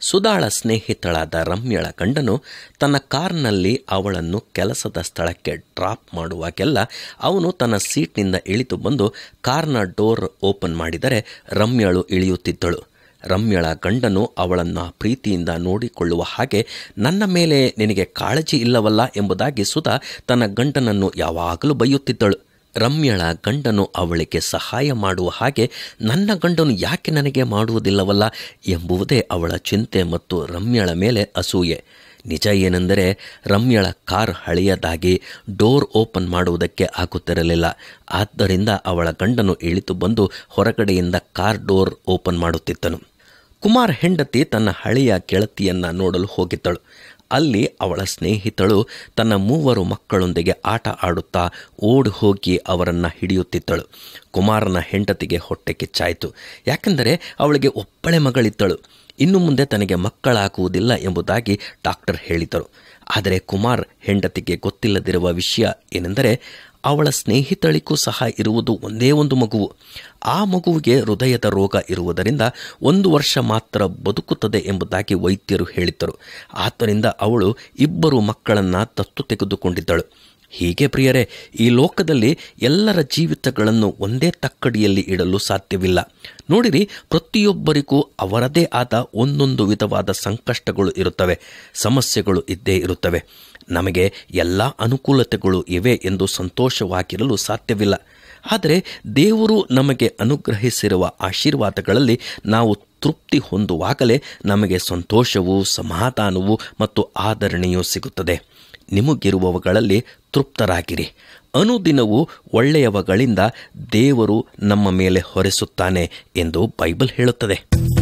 ಸುಧಾಳ ಸ್ನೇಹಿತಳಾದ ರಮ್ಯಳ ಗಂಡನು ತನ್ನ ಕಾರ್ನಲ್ಲಿ ಅವಳನ್ನು ಕೆಲಸದ ಸ್ಥಳಕ್ಕೆ ಡ್ರಾಪ್ ಮಾಡುವಾಗೆಲ್ಲ ಅವನು ತನ್ನ ಸೀಟ್ನಿಂದ ಇಳಿದು ಬಂದು ಕಾರ್ನ ಡೋರ್ ಓಪನ್ ಮಾಡಿದರೆ ರಮ್ಯಳು ಇಳಿಯುತ್ತಿದ್ದಳು ರಮ್ಯಳ ಗಂಡನು ಅವಳನ್ನು ಪ್ರೀತಿಯಿಂದ ನೋಡಿಕೊಳ್ಳುವ ಹಾಗೆ ನನ್ನ ಮೇಲೆ ನಿನಗೆ ಕಾಳಜಿ ಇಲ್ಲವಲ್ಲ ಎಂಬುದಾಗಿ ಸುಧಾ ತನ್ನ ಗಂಡನನ್ನು ಯಾವಾಗಲೂ ಬೈಯುತ್ತಿದ್ದಳು ರಮ್ಯಳ ಗಂಡನು ಅವಳಿಗೆ ಸಹಾಯ ಮಾಡುವ ಹಾಗೆ ನನ್ನ ಗಂಡನು ಯಾಕೆ ನನಗೆ ಮಾಡುವುದಿಲ್ಲವಲ್ಲ ಎಂಬುದೇ ಅವಳ ಚಿಂತೆ ಮತ್ತು ರಮ್ಯಳ ಮೇಲೆ ಅಸೂಯೆ ನಿಜ ಏನೆಂದರೆ ರಮ್ಯಳ ಕಾರ್ ಹಳೆಯದಾಗಿ ಡೋರ್ ಓಪನ್ ಮಾಡುವುದಕ್ಕೆ ಆಗುತ್ತಿರಲಿಲ್ಲ ಆದ್ದರಿಂದ ಅವಳ ಗಂಡನು ಇಳಿದು ಬಂದು ಹೊರಗಡೆಯಿಂದ ಕಾರ್ ಡೋರ್ ಓಪನ್ ಮಾಡುತ್ತಿದ್ದನು ಕುಮಾರ್ ಹೆಂಡತಿ ತನ್ನ ಹಳೆಯ ಗೆಳತಿಯನ್ನ ನೋಡಲು ಹೋಗಿದ್ದಳು ಅಲ್ಲಿ ಅವಳ ಸ್ನೇಹಿತಳು ತನ್ನ ಮೂವರು ಮಕ್ಕಳೊಂದಿಗೆ ಆಟ ಆಡುತ್ತಾ ಓಡಿ ಹೋಗಿ ಅವರನ್ನು ಹಿಡಿಯುತ್ತಿದ್ದಳು ಕುಮಾರನ ಹೆಂಡತಿಗೆ ಹೊಟ್ಟೆ ಕಿಚ್ಚಾಯಿತು ಯಾಕೆಂದರೆ ಅವಳಿಗೆ ಒಬ್ಬಳೆ ಮಗಳಿದ್ದಳು ಇನ್ನು ಮುಂದೆ ತನಗೆ ಮಕ್ಕಳಾಗುವುದಿಲ್ಲ ಎಂಬುದಾಗಿ ಡಾಕ್ಟರ್ ಹೇಳಿದರು ಆದರೆ ಕುಮಾರ್ ಹೆಂಡತಿಗೆ ಗೊತ್ತಿಲ್ಲದಿರುವ ವಿಷಯ ಏನೆಂದರೆ ಅವಳ ಸ್ನೇಹಿತಳಿಗೂ ಸಹ ಇರುವುದು ಒಂದೇ ಒಂದು ಮಗುವು ಆ ಮಗುವಿಗೆ ಹೃದಯದ ರೋಗ ಇರುವುದರಿಂದ ಒಂದು ವರ್ಷ ಮಾತ್ರ ಬದುಕುತ್ತದೆ ಎಂಬುದಾಗಿ ವೈದ್ಯರು ಹೇಳಿದ್ದರು ಆದ್ದರಿಂದ ಅವಳು ಇಬ್ಬರು ಮಕ್ಕಳನ್ನು ದತ್ತು ತೆಗೆದುಕೊಂಡಿದ್ದಳು ಹೀಗೆ ಪ್ರಿಯರೇ ಈ ಲೋಕದಲ್ಲಿ ಎಲ್ಲರ ಜೀವಿತಗಳನ್ನು ಒಂದೇ ತಕ್ಕಡಿಯಲ್ಲಿ ಇಡಲು ಸಾಧ್ಯವಿಲ್ಲ ನೋಡಿರಿ ಪ್ರತಿಯೊಬ್ಬರಿಗೂ ಅವರದೇ ಆದ ಒಂದೊಂದು ವಿಧವಾದ ಸಂಕಷ್ಟಗಳು ಇರುತ್ತವೆ ಸಮಸ್ಯೆಗಳು ಇದ್ದೇ ಇರುತ್ತವೆ ನಮಗೆ ಎಲ್ಲ ಅನುಕೂಲತೆಗಳು ಇವೆ ಎಂದು ಸಂತೋಷವಾಗಿರಲು ಸಾಧ್ಯವಿಲ್ಲ ಆದರೆ ದೇವರು ನಮಗೆ ಅನುಗ್ರಹಿಸಿರುವ ಆಶೀರ್ವಾದಗಳಲ್ಲಿ ನಾವು ತೃಪ್ತಿ ಹೊಂದುವಾಗಲೇ ನಮಗೆ ಸಂತೋಷವೂ ಸಮಾಧಾನವೂ ಮತ್ತು ಆದರಣೆಯೂ ಸಿಗುತ್ತದೆ ನಿಮಗಿರುವವುಗಳಲ್ಲಿ ತೃಪ್ತರಾಗಿರಿ ಅನುದಿನವೂ ಒಳ್ಳೆಯವಗಳಿಂದ ದೇವರು ನಮ್ಮ ಮೇಲೆ ಹೊರೆಸುತ್ತಾನೆ ಎಂದು ಬೈಬಲ್ ಹೇಳುತ್ತದೆ